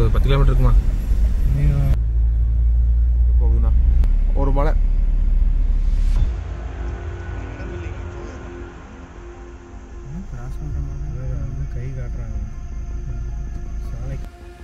பத்து கிலோமீட்டர் இருக்குமா போகுதுண்ணா ஒரு மலை கை காட்டுறாங்க சாலை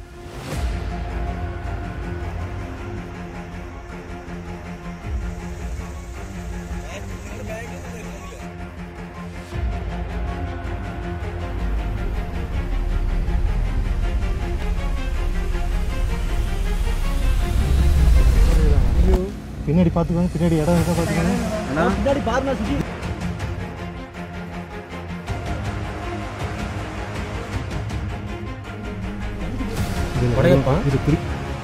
பின்னாடி பார்த்துக்கோங்க பின்னாடி இடம் இருக்கா பார்த்துக்கோங்க பின்னாடி பாருங்க சுத்தி இது உடையப்பா? இது குறி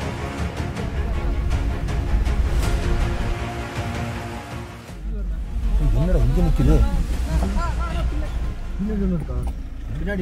என்னடா இங்க நிக்குது பின்னாடி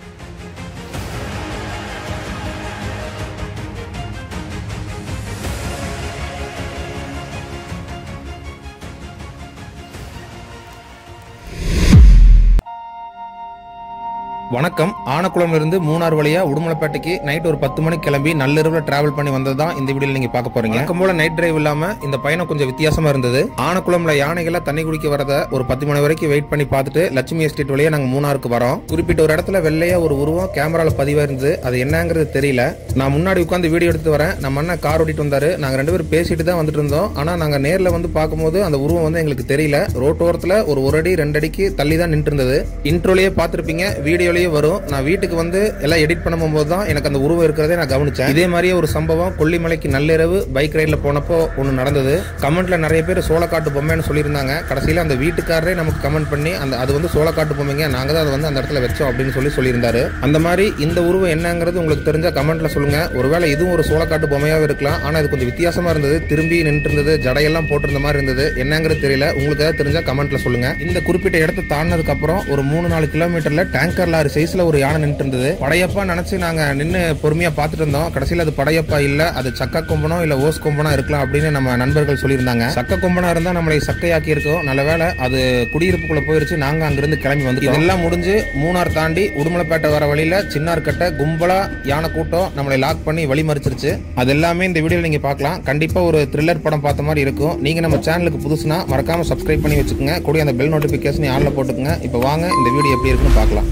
வணக்கம் ஆனக்குளம்ல இருந்து மூணார் வழியா உடுமலைப்பேட்டைக்கு நைட் ஒரு பத்து மணிக்கு கிளம்பி நள்ளிரவுல டிராவல் பண்ணி வந்தது தான் இந்த வீடியோல நீங்க பார்க்க போறீங்க வழக்கம் போல நைட் டிரைவ் இல்லாம இந்த பயணம் கொஞ்சம் வித்தியாசமா இருந்தது ஆனக்குளம்ல யானைகள தண்ணி குடிக்க வரத ஒரு பத்து மணி வரைக்கும் வெயிட் பண்ணி பார்த்துட்டு லட்சுமி எஸ்டேட் வழியா நாங்க மூணாருக்கு வரோம் குறிப்பிட்ட ஒரு இடத்துல வெள்ளையா ஒரு உருவம் கேமரால பதிவா இருந்தது அது என்னங்கிறது தெரியல நான் முன்னாடி உட்காந்து வீடியோ எடுத்து வரேன் நம்ம அண்ணன் கார் ஓட்டிட்டு வந்தாரு நாங்க ரெண்டு பேரும் பேசிட்டு தான் வந்துட்டு இருந்தோம் ஆனா நாங்க நேர்ல வந்து பார்க்கும்போது அந்த உருவம் வந்து எங்களுக்கு தெரியல ரோட்டோரத்துல ஒரு ஒரு அடி ரெண்டு அடிக்கு தள்ளி தான் நின்று இருந்தது இன்ட்ரோலயே பார்த்திருப்பீங்க வீடியோலயே வரும் நான் வீட்டுக்கு வந்து எல்லாம் எடிட் பண்ணும்போது தான் எனக்கு அந்த உருவம் இருக்கிறதே நான் கவனிச்சேன் இதே மாதிரியே ஒரு சம்பவம் கொல்லிமலைக்கு நள்ளிரவு பைக் ரைட்ல போனப்போ ஒன்று நடந்தது கமெண்ட்ல நிறைய பேர் சோளக்காட்டு பொம்மைன்னு சொல்லியிருந்தாங்க கடைசியில அந்த வீட்டுக்காரரே நமக்கு கமெண்ட் பண்ணி அந்த அது வந்து சோளக்காட்டு பொம்மைங்க நாங்க தான் அதை வந்து அந்த இடத்துல வச்சோம் அப்படின்னு சொல்லி சொல்லியிருந்தாரு அந்த மாதிரி இந்த உருவம் என்னங்கிறது உங்களுக்கு தெரிஞ்ச கமெண்ட்ல சொல்லுங்க ஒருவேளை இதுவும் ஒரு சோளக்காட்டு பொம்மையாவே இருக்கலாம் ஆனா இது கொஞ்சம் வித்தியாசமா இருந்தது திரும்பி நின்று இருந்தது ஜடையெல்லாம் போட்டிருந்த மாதிரி இருந்தது என்னங்கிறது தெரியல உங்களுக்கு ஏதாவது தெரிஞ்சா கமெண்ட்ல சொல்லுங்க இந்த குறிப்பிட்ட இடத்தை தாண்டினதுக்கு அப்புறம் ஒரு மூணு நாலு கிலோமீட்டர்ல டேங்கர் லாரி சைஸ்ல ஒரு யானை நின்று இருந்தது படையப்பா நினைச்சு நாங்க நின்று பொறுமையா பார்த்துட்டு இருந்தோம் கடைசியில அது படையப்பா இல்ல அது சக்க கொம்பனோ இல்ல ஓஸ் கொம்பனோ இருக்கலாம் அப்படின்னு நம்ம நண்பர்கள் சொல்லியிருந்தாங்க சக்க கொம்பனா இருந்தா நம்மளை சக்கையாக்கி இருக்கோம் நல்ல வேளை அது குடியிருப்புக்குள்ள போயிருச்சு நாங்க அங்கிருந்து கிளம்பி வந்து இதெல்லாம் முடிஞ்சு மூணார் தாண்டி உடுமலைப்பேட்டை வர வழியில சின்னார்கட்டை கும்பலா யானை கூட்டம் நம்மளை லாக் பண்ணி வழி மறிச்சிருச்சு அது எல்லாமே இந்த வீடியோல நீங்க பார்க்கலாம் கண்டிப்பா ஒரு த்ரில்லர் படம் பார்த்த மாதிரி இருக்கும் நீங்க நம்ம சேனலுக்கு புதுசுனா மறக்காம சப்ஸ்கிரைப் பண்ணி வச்சுக்கோங்க கூட அந்த பெல் நோட்டிபிகேஷன் ஆன்ல போட்டுக்கோங்க இப்போ வாங்க இந்த வீடியோ எப்படி இருக்குன்னு பார்க்கலாம்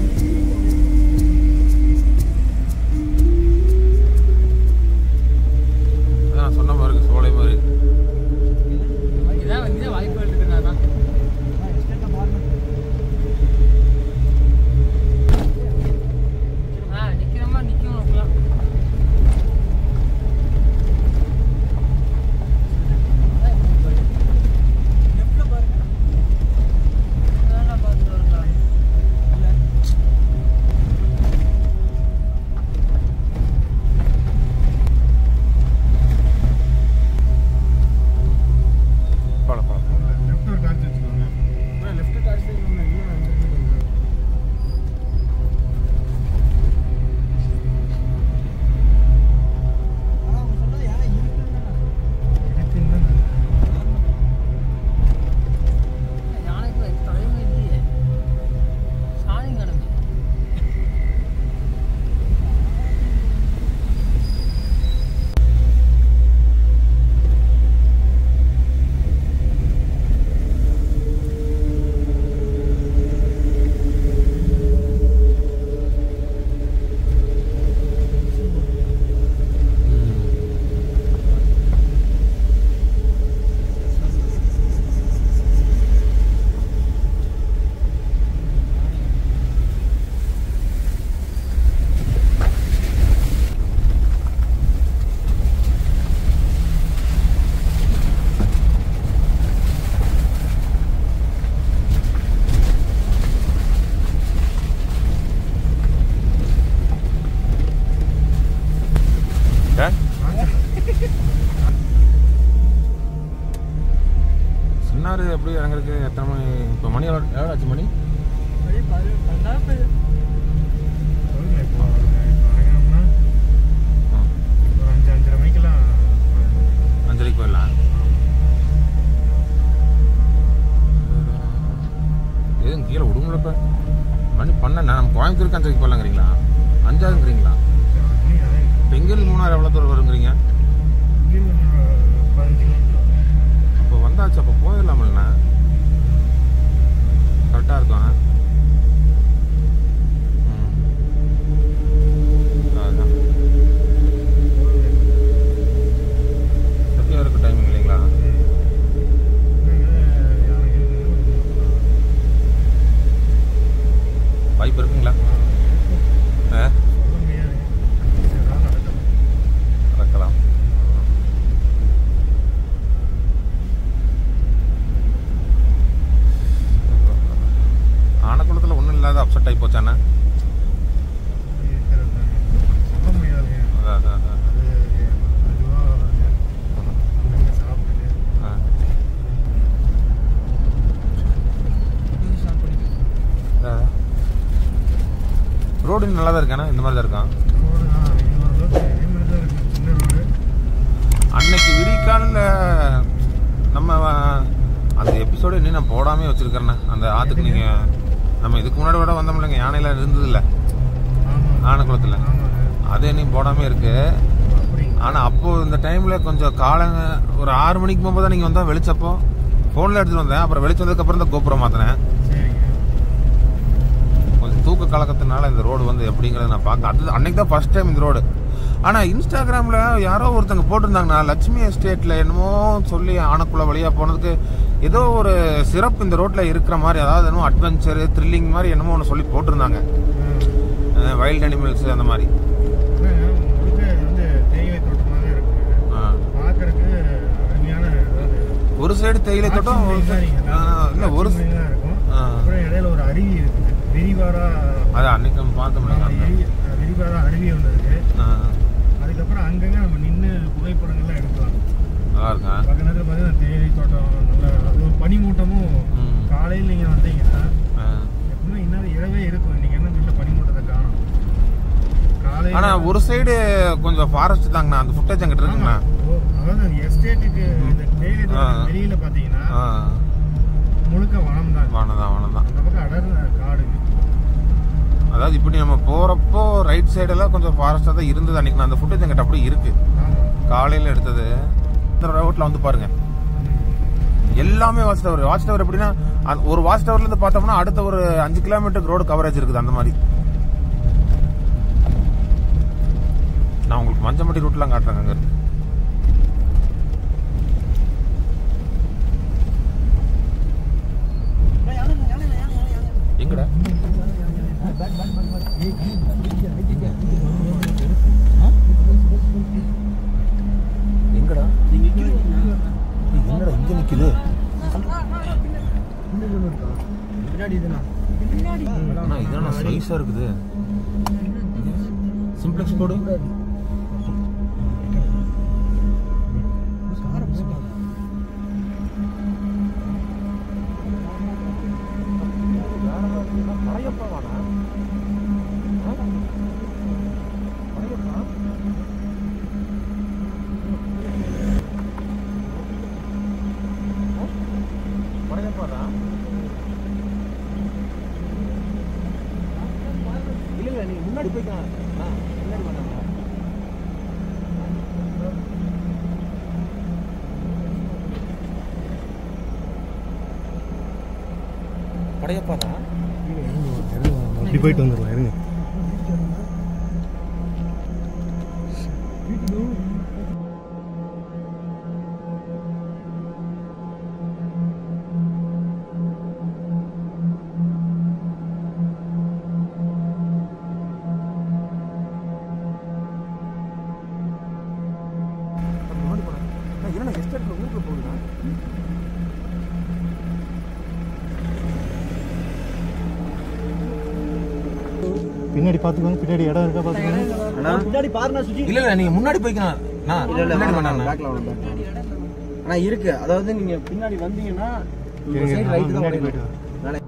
அதான் நான் சொன்ன மாதிரி இருக்கு சோலை மாதிரி இதான் வந்து வாய்ப்பு எடுத்துக்கிறேன் தான் நிக்கிற மாதிரி நிக்கணும் பழம் பழம் லெஃப்ட் ஒரு காட்சி வச்சுக்கோங்க லெஃப்ட் டார்ச் யானைக்கு தலைமை இல்லையே சாணி கிடக்கு ஏ? சின்னாறு எப்படி இறங்குறதுக்கு எத்தனை மணி இப்போ மணி எவ்வளோ எவ்வளோ ஆச்சு மணி சொல்லுங்க இப்போ இப்போ இறங்கினோம்னா ஆ, ஒரு அஞ்சு அஞ்சரை மணிக்கெல்லாம் அஞ்சரைக்கு போயிடலாம் எதுவும் கீழே விடுங்களப்ப மணி பன்னெண்டு நம்ம கோயம்புத்தூருக்கு அஞ்சரைக்கு போகலாங்கிறீங்களா அஞ்சாவதுங்கிறீங்களா அஞ்சு மணி ஆயிடும். இப்போ எங்கே இங்கேருந்து மூணாறு எவ்வளோ தூரம் வருங்கிறீங்க இங்கிருந்து ஒரு பதினஞ்சு கிலோமீட்டர் அப்போ வந்தாச்சு அப்போ போயிடலாமல்ண்ணா கரெக்டாக இருக்கும் ஆ? ம். அதுதான் சரியாக இருக்கு டைமிங் இல்லைங்களா வாய்ப்பு இருக்குங்களா ஆ நடக்கலாம் ஆனக்குளத்தில் ஒன்றும் இல்லாத அப்செட் ஆகி போச்சாண்ணா அதான் அதான் அதான் ஆ. அதான். ரோடு நல்லா தான் இருக்காண்ணா இந்த மாதிரி தான் இருக்கான் அன்னைக்கு விடிக்காலில் நம்ம அஹ், அந்த எபிசோடு இன்னும் நான் போடாமே வச்சிருக்கிறேண்ணே அந்த ஆற்றுக்கு நீங்கள் நம்ம இதுக்கு முன்னாடி விட வந்தோம்லங்க யானையெல்லாம் இருந்ததில்ல ஆனக்குளத்தில் அது இன்னும் போடாமே இருக்கு ஆனால் அப்போ இந்த டைமில் கொஞ்சம் காலங்க ஒரு ஆறு மணிக்கு போகும்போது தான் நீங்கள் வந்தால் வெளிச்சப்போ ஃபோனில் எடுத்துகிட்டு வந்தேன் அப்புறம் வெளிச்சம் வந்ததுக்கப்புறம் தான் கோபுரம் மாற்றினேன் கொஞ்சம் தூக்க கலக்கத்தினால இந்த ரோடு வந்து எப்படிங்கிறத நான் பார்க்க அது அன்னைக்கு தான் ஃபர்ஸ்ட் டைம் இந்த ரோடு ஆனால் இன்ஸ்டாகிராமில் யாரோ ஒருத்தங்க போட்டிருந்தாங்கண்ணா லட்சுமி எஸ்டேட்டில் என்னமோ சொல்லி ஆனக்குள்ள வழியாக போனதுக்கு ஏதோ ஒரு சிறப்பு இந்த ரோட்டில் இருக்கிற மாதிரி அதாவது என்னமோ அட்வென்ச்சர் த்ரில்லிங் மாதிரி என்னமோ ஒன்று சொல்லி போட்டிருந்தாங்க வைல்ட் அனிமல்ஸ் அந்த மாதிரி ஆ. ஒரு சைடு தேயிலை தோட்டம் ஒரு side- ஆ, இல்ல ஒரு side- ஆ. அப்புறம் இடையில ஒரு அருவி இருக்குது விரிவாரா அது அன்னைக்கு நம்ம பார்த்தோம்ல விரிவாரா அருவி ஒன்று இருக்கு ஆ, அதுக்கப்புறம் அங்கங்க நம்ம நின்று புகைப்படங்கள்லாம் எடுக்கலாம் நல்லா இருக்கேன் பக்கத்துல பார்த்தீங்கன்னா தேயிலை தோட்டம் நல்லா அது ஒரு பனிமூட்டமும் ம். காலையில் நீங்கள் வந்தீங்கன்னா ஆ. எப்பவுமே இன்னும் இரவே இருக்கும் இன்னைக்கு என்ன தெரியல பனிமூட்டத்தை காணும் காலையில் ஆனா ஒரு சைடு கொஞ்சம் ஃபாரஸ்ட் தாங்கண்ணா அந்த ஃபுட்டேஜ் அங்கிட்ட இருக்குங்கண்ணா அதாவது எஸ்டேட்டுக்கு இந்த தேயிலை ஆ. தோட்டம் வெளியில பார்த்தீங்கன்னா ஆ, முழுக்க வனம் தான் வானதான் வானதான் அந்த பக்கம் அடர்ந்த காடு அதாவது இப்படி நம்ம போறப்போ ரைட் சைடெல்லாம் கொஞ்சம் ஃபாரஸ்டாக தான் இருந்தது அன்னைக்கு நான் அந்த ஃபுட்டேஜ் எங்கிட்ட அப்படி இருக்கு ஆமா காலையில எடுத்தது இந்த ரோட்ல வந்து பாருங்க எல்லாமே வாட்ச் டவர் வாட்ச் டவர் எப்படின்னா அந்த ஒரு வாட்ச் டவர்ல இருந்து பார்த்தோம்னா அடுத்த ஒரு அஞ்சு கிலோமீட்டருக்கு ரோடு கவரேஜ் இருக்குது அந்த மாதிரி நான் உங்களுக்கு மஞ்சம்பட்டி ரூட்லாம் காட்டுறேங்க அங்க இருந்து. எங்கடா எங்கடா என்னடா இங்க நிக்குது பின்னாடி இதுனா அண்ணா இதான சைஸா இருக்குது சிம்ப்ளெக்ஸ் போடு இல்ல இல்ல நீங்க முன்னாடி போய்க்கலாம் முன்னாடி பண்ணாங்க படையப்பாடா இப்படி போயிட்டு வந்துடலாம் இருங்க முன்னாடி போனேன் என்ன எஸ்டேட்ல ஊருக்கு போகுதுண்ணா பின்னாடி பார்த்துக்கோங்க பின்னாடி இடம் இருக்கா பார்த்துக்கோங்க பின்னாடி பாருண்ணா சுஜி இல்ல இல்ல நீங்க முன்னாடி போய்க்கலாம் நான் இல்ல இல்ல பின்னாடி வேணாம், பண்ணாண்ணா. பேக்ல வேணாம், பேக்ல வேணாம். ஆனா இருக்கு அதாவது நீங்க பின்னாடி வந்தீங்கன்னா இந்த இருங்க, சைடு நான் ரைட் தான் முன்னாடி வரணும். போயிட்டு வேலை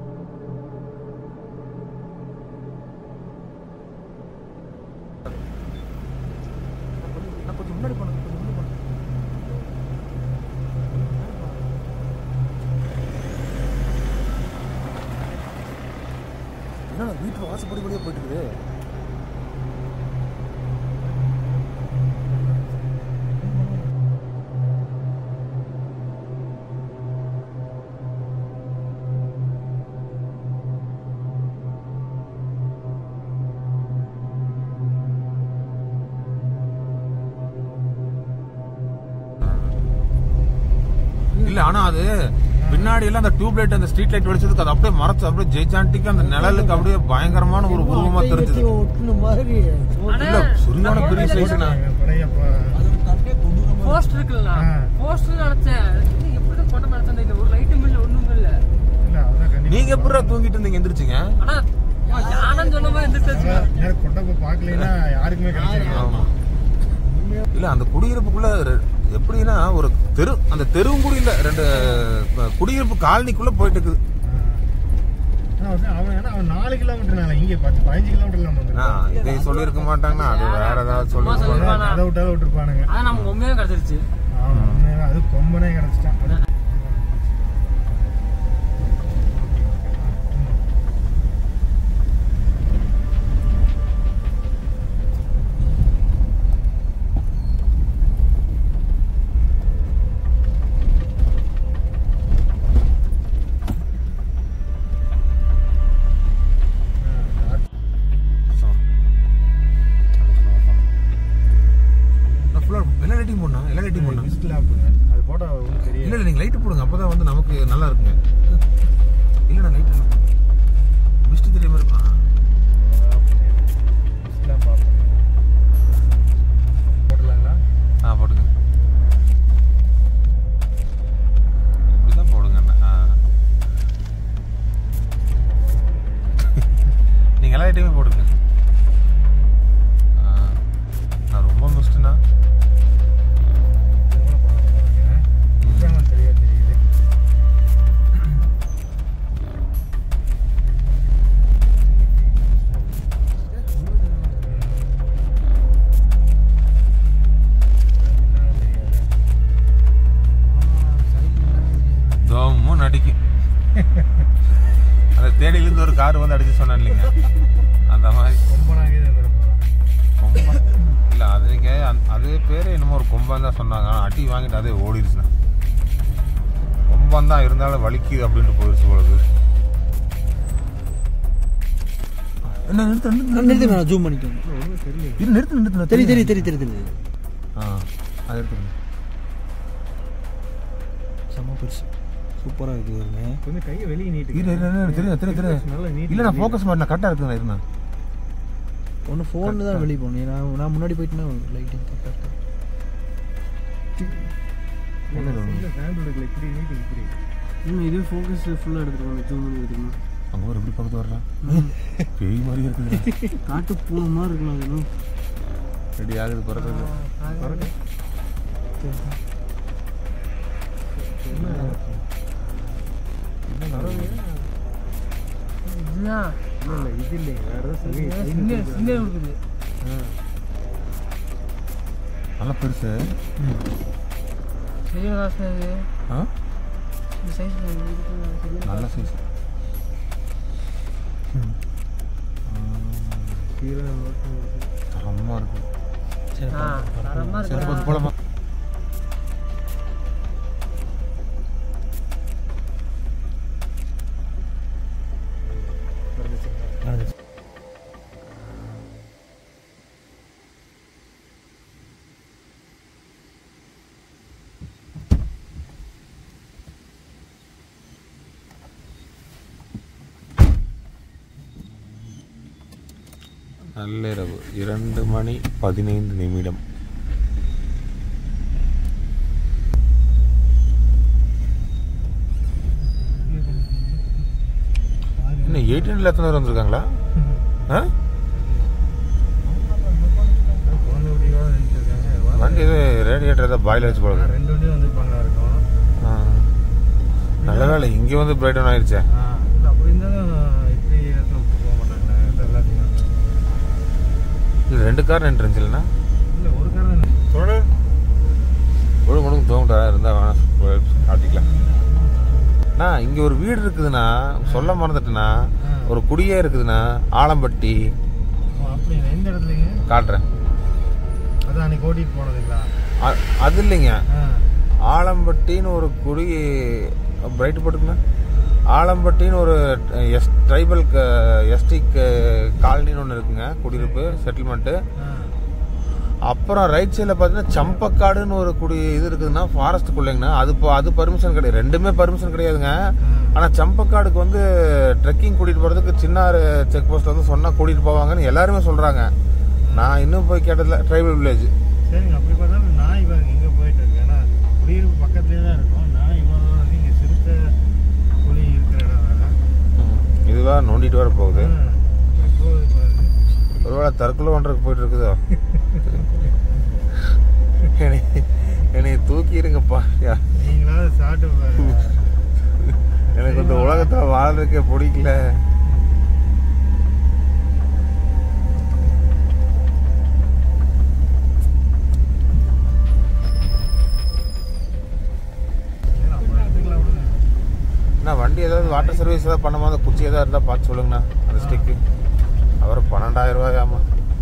நான் கொஞ்சம் முன்னாடி போனேன் கொஞ்சம் முன்னாடி போனேன் என்னடா வீட்டு வாசப்படி வழியா போயிட்டு இருக்குது இல்ல ஆனா அது பின்னாடி எல்லாம் அந்த டியூப் லைட் அந்த ஸ்ட்ரீட் லைட் வெடிச்சதுக்கு அது அப்படியே மறைச்சு அப்படியே ஜெய்சாண்டிக்கு அந்த நிழலுக்கு அப்படியே பயங்கரமான ஒரு உருவமா தெரிஞ்சது ஒட்டுன மாதிரி இல்ல சரியான பெரிய சைஸ்னா படையப்பா போஸ்ட் இருக்குல்ல ஆ. போஸ்ட் நினைச்சேன் இது எப்படி கொண்ட நினைச்சேன் இல்ல ஒரு லைட்டும் இல்ல ஒண்ணும் இல்ல இல்ல அதான் கண்டிப்பா நீங்க எப்படி தூங்கிட்டு இருந்தீங்க எந்திரிச்சிங்க ஆனா யானம் சொன்ன மாதிரி எந்திரிச்சு அதான் நேரம் கொட்டப்ப பார்க்கலைன்னா யாருக்குமே கிடைச்சிருக்காது ஆமா இல்ல அந்த குடியிருப்புக்குள்ள ரெ- எப்படின்னா ஒரு தெரு அந்த தெருவும் கூட இல்ல ரெண்டு அஹ், குடியிருப்பு காலனிக்குள்ள போயிட்டு இருக்குது ஆனா அவன் அவன் ஏன்னா அவன் நாலு கிலோமீட்டர் இங்க பத்து பதினஞ்சு கிலோமீட்டர்ல நம்ம ஆ, இதை சொல்லியிருக்க மாட்டாங்கன்னா அது வேற ஏதாவது சும்மா சொல்லி சொல்லி- அதான் கதை விட்டாலும் விட்டுருப்பானுங்க அதான் நமக்கு உண்மையாக கிடைச்சிருச்சு ஆமா உண்மையாவே அது கொம்பனே கிடைச்சிட்டான் அது- எல்லா லைட்டையும் போடணும் எல்லா லைட்டையும் போடணும் மிஸ்ட் லேம்புங்க அது போட்டா ஒன்றும் இல்ல தெரியாது இல்ல நீங்க லைட் போடுங்க அப்பதான் வந்து நமக்கு நல்லா இருக்குங்க இல்ல லைட் மிஸ்ட் தெரியாம இருக்கும் ஆ. மிஸ்ட் லேம்ப் ஆஃப் போடலாங்களா ஆ போடுங்க இப்படிதான் போடுங்க அண்ணா. ஆ. நீங்க எல்லா ஐட்டமே போடுங்க ஆ. நான் ரொம்ப மிஸ்டுனா இது கூட போடலாங்க இதுதான் சரியா தெரியுது தோமும் நடிக்கும் அந்த தேடியிலிருந்து ஒரு கார் வந்து அடிச்சு சொன்னேன் இல்லைங்க அந்த மாதிரி கொம்பனாகவே இருந்திருப்பான் கொம்பன் இல்ல அது நீங்க அந்த- அது பேரு என்னமோ ஒரு கொம்பன் தான் சொன்னாங்க ஆனா அடி வாங்கிட்டு அதே ஓடிடுச்சுண்ணா கொம்பன் தான் இருந்தாலும் வலிக்குது அப்படின்ட்டு போயிடுச்சு போலது என்ன நிறுத்து நிறுத்து நிறுத்தி நான் ஜூம் பண்ணிக்கோங்க இரு, நிறுத்து நிறுத்து தெரியும் தெரியும் தெரியும் தெரியும் தெரியும் ஆ அது எடுத்துருங்க செம்ம பெருசு சூப்பராக இருக்குது வருங்க கொஞ்சம் கையை வெளியே நீட்டு இரு இரு, இரு, தெரியும் தெரியும் தெரியும் நல்லா நீட் இல்ல நான் ஃபோக்கஸ் பண்ண கரெக்டா இருக்குங்க இருந்தேன் ஒன்று ஃபோனு தான் வெளியே போகணும் நான் நான் முன்னாடி போயிட்டுனா லைட்டிங் கரெக்டாக இருக்கு சாம்பிள் இருக்குல்ல இப்படி நீட்டு இப்படி ம் இது ஃபோக்கஸ் ஃபுல்லாக எடுத்துருவாங்க ஜூம் பண்ணி எடுத்துக்கணும் அங்க ஒரு எப்படி பக்கத்து வர்றான் பேய் மாதிரி இருக்குது காட்டு பூனை மாதிரி இருக்கலாம் அது இன்னும். ரெடி ஆகுது பிறகு இதுதான் இல்ல இல்ல இது இல்லைங்க வேற ஏதாவது சரி சின்ன சின்ன இருக்குது நல்ல பெருசு சரியான காசு இது ஆ இந்த சைஸ் நல்ல சைஸ் தரமா இருக்கு ஆ தரமாக சரி இருக்கு போது போலாமா நள்ளிரவு இரண்டு மணி பதினைந்து நிமிடம் இன்னும் எயிட்டீன்ல எத்தனை பேர் வந்திருக்காங்களா ஆ குழந்தை குட்டியோட நின்னுட்டு இருக்காங்க வண்டி இது ரேடியேட்டர் ஏதாவது பாயில் வச்சு போடுது ரெண்டு வண்டியும் வந்திருப்பாங்களா இருக்கும் ஆ. நல்ல வேலை இங்கே வந்து பிரைட் ஆன் ஆயிடுச்சே ஆ, இல்ல அப்படி இருந்தாலும் இப்படி இடத்துல விட்டு போக மாட்டாங்களே இது எல்லாத்தையும் இல்லை ரெண்டு கார் நின்றுச்சு இல்லைன்னா இல்ல ஒரு கார் தான் ஒழு முழுங்க தோங்கிட்டா இருந்தா வேணாம் போய் காட்டிக்கலாம் அண்ணா இங்க ஒரு வீடு இருக்குதுண்ணா சொல்ல மறந்துட்டேண்ணா ஒரு குடியே இருக்குதுண்ணா ஆலம்பட்டி ஓ, அப்படிங்களா எந்த இடத்துலங்க காட்டுறேன் அதான் அன்னைக்கு ஓட்டிட்டு போனதுங்களா அ- அது இல்லைங்க ஆ ஆலம்பட்டின்னு ஒரு குடி பிரைட் போட்டுக்கண்ணா ஆலம்பட்டின்னு ஒரு எஸ் ட்ரைபல் எஸ்டி காலனின்னு ஒன்று இருக்குங்க குடியிருப்பு செட்டில்மெண்ட்டு ஆ அப்புறம் ரைட் சைடில் பார்த்தீங்கன்னா சம்பக்காடுன்னு ஒரு குடி இது இருக்குதுன்னா ஃபாரஸ்ட்டுக்குள்ளேங்கண்ணா அது இப்போ அது பர்மிஷன் கிடையாது ரெண்டுமே பர்மிஷன் கிடையாதுங்க ஆனால் சம்பக்காடுக்கு வந்து ட்ரெக்கிங் கூட்டிகிட்டு போகிறதுக்கு சின்னாறு செக் போஸ்ட்டில் வந்து சொன்னால் கூட்டிகிட்டு போவாங்கன்னு எல்லாருமே சொல்கிறாங்க நான் இன்னும் போய் கேட்டதில்ல ட்ரைபல் வில்லேஜ் சரிங்க அப்படி பார்த்தாலும் நான் இவன் இங்கே போயிட்டு இருக்கு ஏன்னா குடியிருப்பு பக்கத்துலேயே தான் இருக்கும் நான் இவ்வளோ வந்து இங்கே சிறுத்தை புலி இருக்கிற இடம் வேற இதுவா நோண்டிட்டு வர போகுது ஆ, இப்படி போகுது பாருங்க ஒருவேளை தற்கொலை பண்ணுறதுக்கு போயிட்டு இருக்குதோ என்னை என்னை தூக்கிடுங்கப்பா யா. நீங்களாவது சாப்பிட்டு பாருங்க எனக்கு இந்த உலகத்தில் வாழ்றதுக்கே பிடிக்கல சரி, அப்புறம் எடுத்துக்கலாம் விடுங்க அண்ணா வண்டி ஏதாவது வாட்டர் சர்வீஸ் ஏதாவது பண்ணும்போது குச்சி ஏதாவது இருந்தால் பார்த்து சொல்லுங்கண்ணா அந்த ஸ்டிக்கு அவர் பன்னெண்டாயிரம் ரூபாயாமா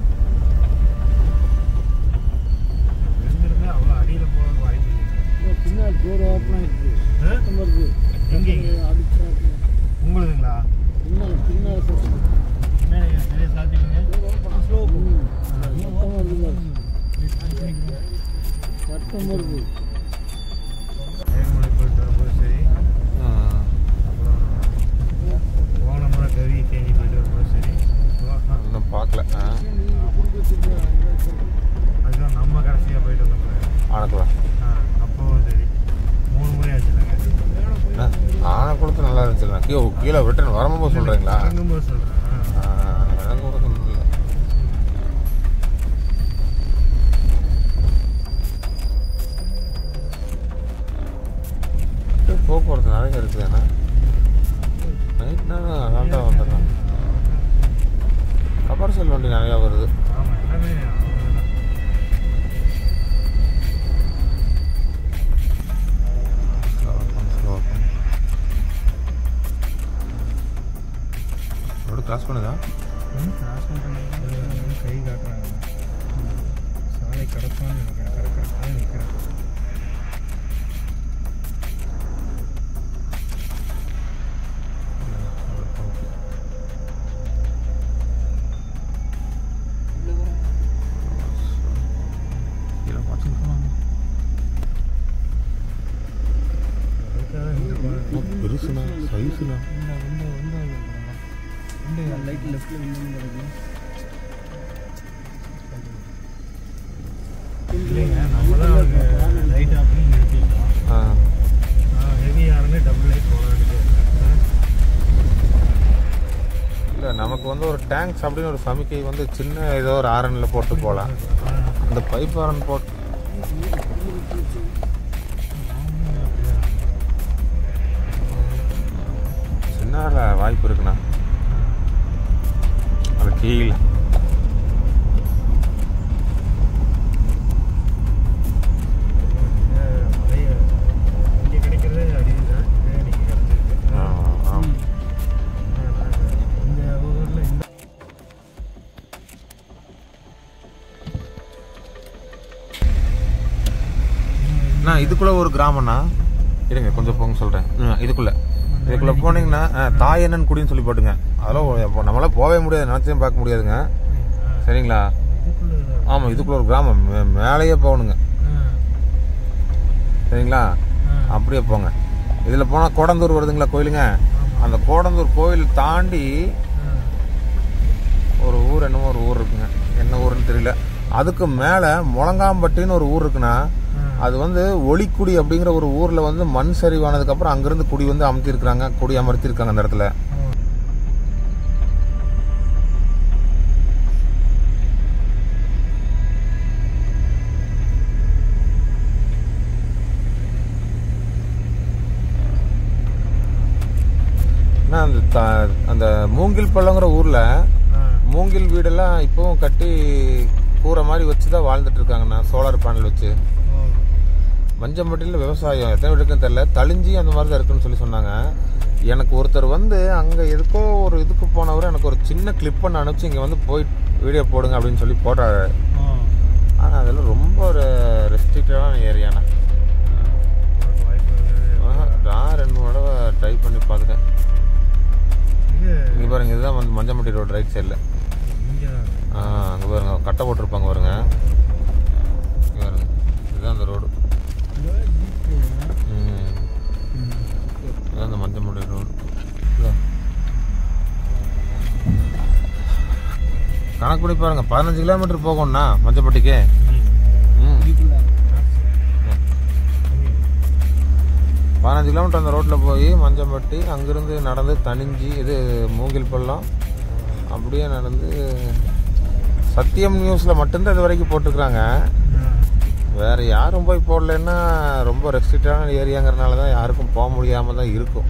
விழுந்திருந்தா அவ்வளோ அடியில் போக வாய்ப்பு இல்லைங்க பின்னாடி டோர் ஓப்பன் ஆயிடுது ஆ? வருது எங்கேங்க அடிச்சா உங்களுதுங்களா பின்னால் பின்னால் சத்தம் என்ன சரியா சாத்திட்டீங்க சத்தம் வருது சத்தம் வருது ஏழுமலை போயிட்டு வரும்போது சரி அப்புறம் போன முறை கவி தேனி போயிட்டு வரும்போது சரி ஆஹா. இன்னும் பார்க்கல ஆ அதுதான் நம்ம கடைசியாக போயிட்டு வந்தோம் ஆனக்குளம் ஆ அப்போவும் சரி மூணு முறை ஆச்சுலங்க அண்ணா, ஆனக்குளத்து நல்லா இருந்துச்சுண்ணா கீழே கீழே ரிட்டர்ன் வரும்போது சொல்கிறீங்களா இறங்கும்போது சொல்கிறேன் எனக்கு கூட சொன்னதில்ல போக்குவரத்து நிறைய இருக்குதுண்ணா நைட்னா அதான் வந்துடுறேன் கப்பர் வண்டி நிறையா வருது ஆமாம் எல்லாமே அவ்வளவுதான். ரோடு கிராஸ் பண்ணுதா ம், கிராஸ் பண்ணுறேன் கை காட்டுறாங்க சாலை கடப்பான்னு நினைக்கிறேன் கடக்கிறேன் நிற்கிறேன் கீழே பார்த்துட்டு போனாங்க அதுக்காக இங்கே பாருங்க பெருசுண்ணா சைஸுண்ணா லைட் லெஃப்ட்ல வந்து இல்லைங்க நம்ம தான் அவருக்கு லைட் ஆஃப் பண்ணி நிறுத்திட்டோம் ஆ ஹெவி ஆனது டபுள் லைட் போலான்னு இல்லை நமக்கு வந்து ஒரு டேங்க்ஸ் அப்படின்னு ஒரு சமிக்கை வந்து சின்ன ஏதோ ஒரு ஆரனில் போட்டு போகலாம் அந்த பைப் ஆரன் போட்டு சின்ன வாய்ப்பு இருக்குண்ணா அந்த கீழே மழைய இங்கே கிடைக்கிறதே அடிது தான் இதே நீங்கள் கிடச்சிருக்கு ஆ, ஆ. இந்த ஊரில் இந்த அண்ணா இதுக்குள்ள ஒரு கிராமம்ண்ணா இருங்க கொஞ்சம் போங்க சொல்றேன் ம், இதுக்குள்ள இதுக்குள்ள போனீங்கன்னா ஆ, தாயண்ணன் குடின்னு சொல்லி போட்டுங்க அதெல்லாம் ஒ- இப்போ நம்மளால போகவே முடியாது நினைச்சே பார்க்க முடியாதுங்க சரிங்களா இதுக்குள்ள ஆமா இதுக்குள்ள ஒரு கிராமம் மே- மேலேயே போகணுங்க சரிங்களா அப்படியே போங்க இதுல போனா கோடந்தூர் வருதுங்களா கோயிலுங்க அந்த கோடந்தூர் கோயில் தாண்டி ஒரு ஊர் என்னமோ ஒரு ஊர் இருக்குங்க என்ன ஊருன்னு தெரியல அதுக்கு மேல முழங்காம்பட்டின்னு ஒரு ஊர் இருக்குண்ணா அது வந்து ஒளிக்குடி அப்படிங்கிற ஒரு ஊர்ல வந்து மண் சரிவானதுக்கு அப்புறம் அங்கிருந்து குடி வந்து அமர்த்தி இருக்காங்க குடி அமர்த்தி இருக்காங்க அந்த இடத்துல அண்ணா, அந்த த- அந்த மூங்கில் பள்ளங்கிற ஊர்ல மூங்கில் வீடெல்லாம் இப்பவும் கட்டி கூரை மாதிரி வச்சு தான் வாழ்ந்துட்டு இருக்காங்கண்ணா சோலார் பேனல் வச்சு மஞ்சம்பட்டியில் விவசாயம் எத்தனை வீடு இருக்குன்னு தெரியல தளிஞ்சி அந்த மாதிரி தான் இருக்குன்னு சொல்லி சொன்னாங்க எனக்கு ஒருத்தர் வந்து அங்கே எதுக்கோ ஒரு இதுக்கு போனவர் எனக்கு ஒரு சின்ன கிளிப் பண்ண அனுப்பிச்சு இங்கே வந்து போய் வீடியோ போடுங்க அப்படின்னு சொல்லி போட்டாரு ஆனால் அதெல்லாம் ரொம்ப ஒரு ரெஸ்ட்ரிக்டடான ஏரியாண்ணா ஆஹா, நான் ரெண்டு மூணு தடவை ட்ரை பண்ணி பார்த்துட்டேன் இங்கே பாருங்க இதுதான் வந்து மஞ்சம்பட்டி ரோடு ரைட் சைடில் இங்கே அங்கே பாருங்க கட்டை போட்டிருப்பாங்க பாருங்க இதுதான் அந்த ரோடு ம் இதுதான் அந்த மஞ்சமுடி ரோடு இதான். கணக்கு பண்ணி பாருங்க பதினஞ்சு கிலோமீட்டர் போகும்ண்ணா மஞ்சப்பட்டிக்கு ம் பதினஞ்சு கிலோமீட்டர் அந்த ரோட்டில் போய் மஞ்சம்பட்டி அங்கேருந்து நடந்து தணிஞ்சு இது மூங்கில் பள்ளம் அப்படியே நடந்து சத்தியம் நியூஸில் மட்டும்தான் இது வரைக்கும் போட்டுக்கிறாங்க வேற யாரும் போய் போடலன்னா ரொம்ப ரெஸ்ட்ரிக்டான ஏரியாங்கிறனால தான் யாருக்கும் போக முடியாமல் தான் இருக்கும்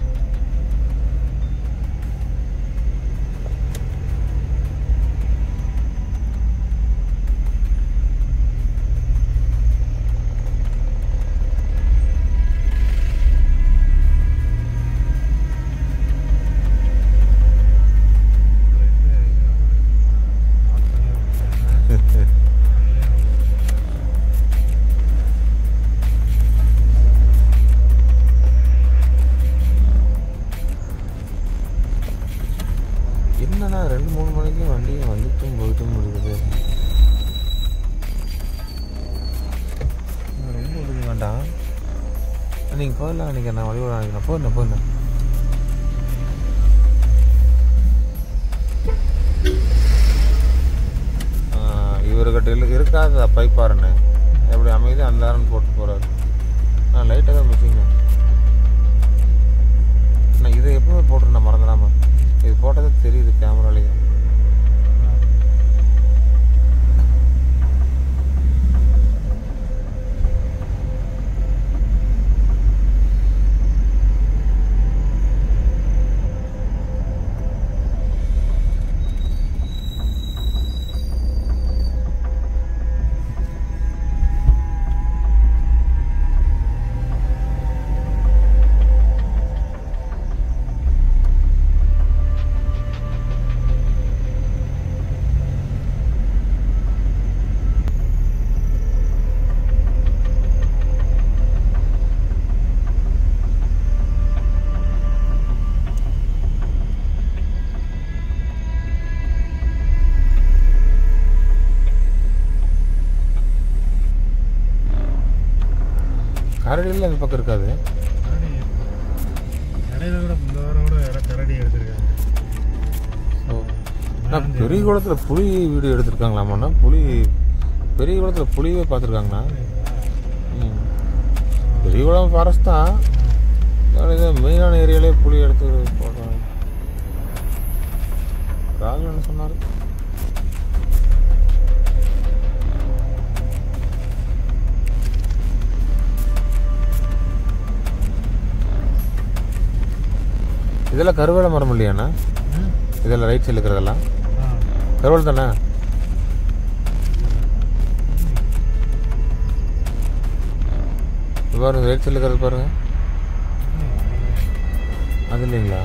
என்னண்ணா ரெண்டு மூணு மணிக்கு வண்டி வந்துட்டும் போயிட்டும் இருக்குது இன்னும் ரொம்ப ஒதுக்க வேண்டாம் நீங்கள் போயிடலாம் நினைக்கிறேன் நான் வழிபட நினைக்கிறேன் போயிருந்தேன் போயிருந்தேன் இவர்கிட்ட இல்லை இருக்காது பைப்பாருன்னு எப்படி அமைதி அந்த போட்டு போகிறாரு நான் லைட்டாக தான் மிஸ்ஸிங்க நான் இதை எப்பவுமே போட்டுருந்தேன் மறந்துடாம இது போட்டதே தெரியுது கேமராலேயே கரடியில் அந்த பக்கம் இருக்காது இடையில கூட இந்த வாரம் கூட இடம் கரடி எடுத்திருக்காங்க ஓ நான் பெரிய குளத்தில் புலி வீடியோ எடுத்திருக்காங்களாமாண்ணா புலி பெரிய குளத்தில் புலியே பார்த்துருக்காங்கண்ணா ம் பெரிய குளம் ஃபாரஸ்ட் தான் இது மெயினான ஏரியாலே புலி எடுத்து போடுறாங்க ராகுல் என்ன சொன்னார் இதெல்லாம் கருவேல மரம் இல்லையாண்ணா இதெல்லாம் ரைட் சைடில் இருக்கிறதெல்லாம் கருவேல் தானே இது பாருங்க ரைட் சைடில் இருக்கிறது பாருங்க அது இல்லைங்களா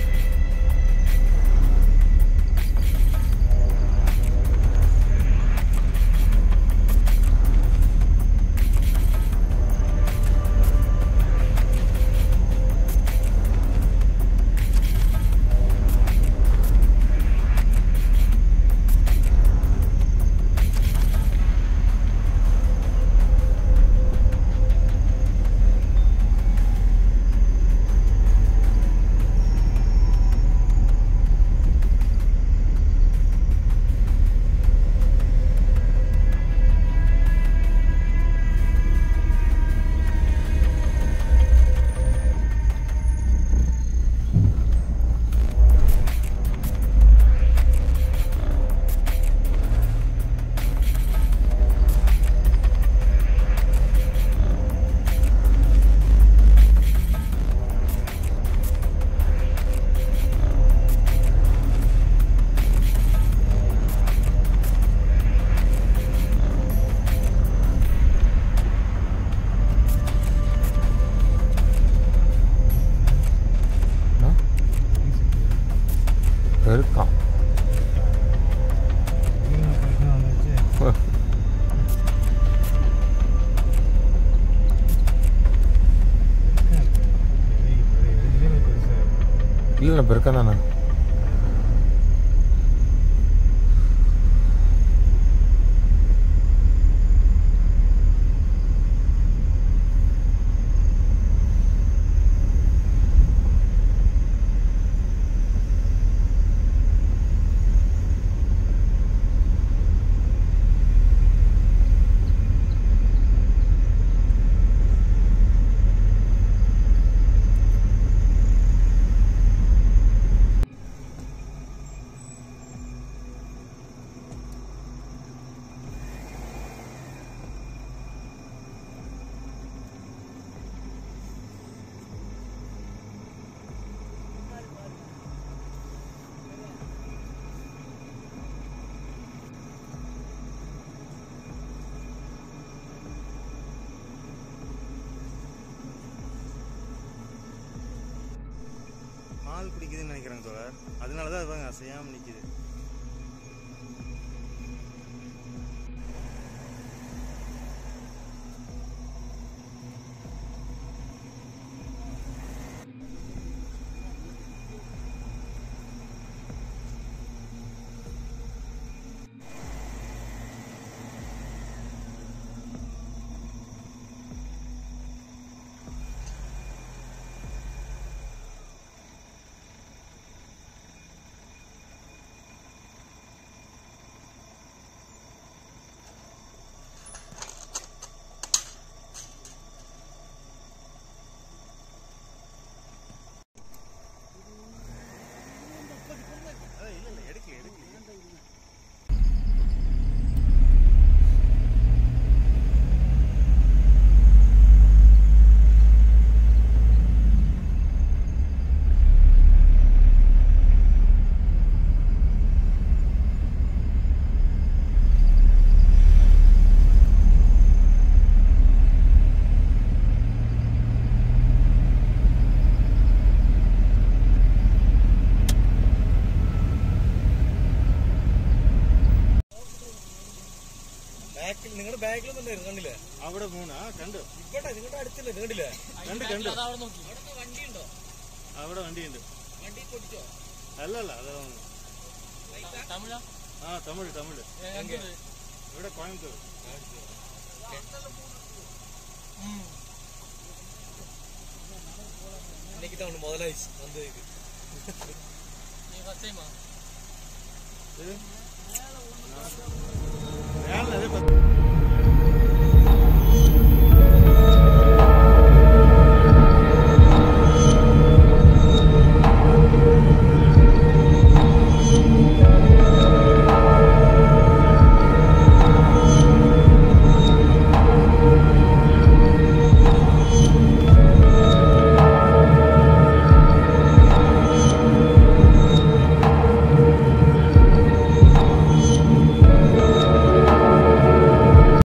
ஆ? பெருக்கம் இல்லைண்ணா பெருக்கம் தானே அனல் பிடிக்குதுன்னு நினைக்கிறேங்க தோழர் அதனால தான் அது அசையாமல் நிற்கிது இல்லை இல்லை எடுக்கல எடுக்கல ബാക്കിൽ നിങ്ങളുടെ ബാക്കിൽ വന്നായിരുന്നു കണ്ടില്ലേ അവിടെ മൂന്നാ കണ്ടു ഇവിടെ നിങ്ങളുടെ അടുത്തില്ലേ കണ്ടില്ലേ കണ്ടു കണ്ടു അതവിടെ നോക്കി വണ്ടി ഉണ്ടോ അവിടെ വണ്ടിയുണ്ട് വണ്ടി പൊട്ടിച്ചോ അല്ലല്ല അത് തമിഴാ ആ തമിഴ് തമിഴ് എന്തത്? ഇവിടെ കോയമ്പത്തൂർ இன்னைக்கு தான் ஒன்று முதலாயிடுச்சு வந்ததுக்கு நீ first time ஆ? ഇത്